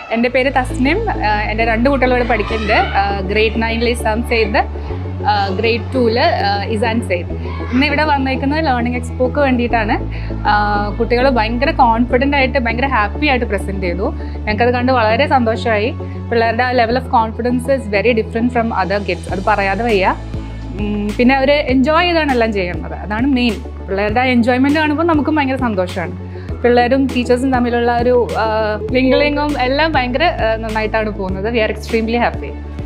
എൻ്റെ പേര് തസ്നിം ആഹ് എൻ്റെ രണ്ട് കുട്ടികളോട് പഠിക്കുന്നുണ്ട് ഗ്രേഡ് നയനിൽ ഇസാം സെയ്ദ് ഗ്രേഡ് ടൂല് ഇസാൻ സെയ്ദ് ഇന്ന് ഇവിടെ വന്നേക്കുന്നത് ലേണിംഗ് എക്സ്പോക്ക് വേണ്ടിയിട്ടാണ് കുട്ടികൾ ഭയങ്കര കോൺഫിഡൻ്റ് ആയിട്ട് ഭയങ്കര ഹാപ്പി ആയിട്ട് പ്രസൻറ്റ് ചെയ്തു ഞങ്ങൾക്കത് കണ്ട് വളരെ സന്തോഷമായി പിള്ളേരുടെ ആ level of confidence is very different from other kids അത് പറയാതെ വയ്യ ഉം, പിന്നെ അവർ എൻജോയ് ചെയ്താണ് എല്ലാം ചെയ്യുന്നത് അതാണ് മെയിൻ പിള്ളേരുടെ ആ എൻജോയ്മെൻറ്റ് കാണുമ്പോൾ നമുക്കും ഭയങ്കര സന്തോഷമാണ് പിള്ളേരും ടീച്ചേഴ്സും തമ്മിലുള്ള ഒരു ലിങ്ക്ലിങ്ങും എല്ലാം ഭയങ്കര ആ, നന്നായിട്ടാണ് പോകുന്നത് വി ആർ എക്സ്ട്രീംലി ഹാപ്പി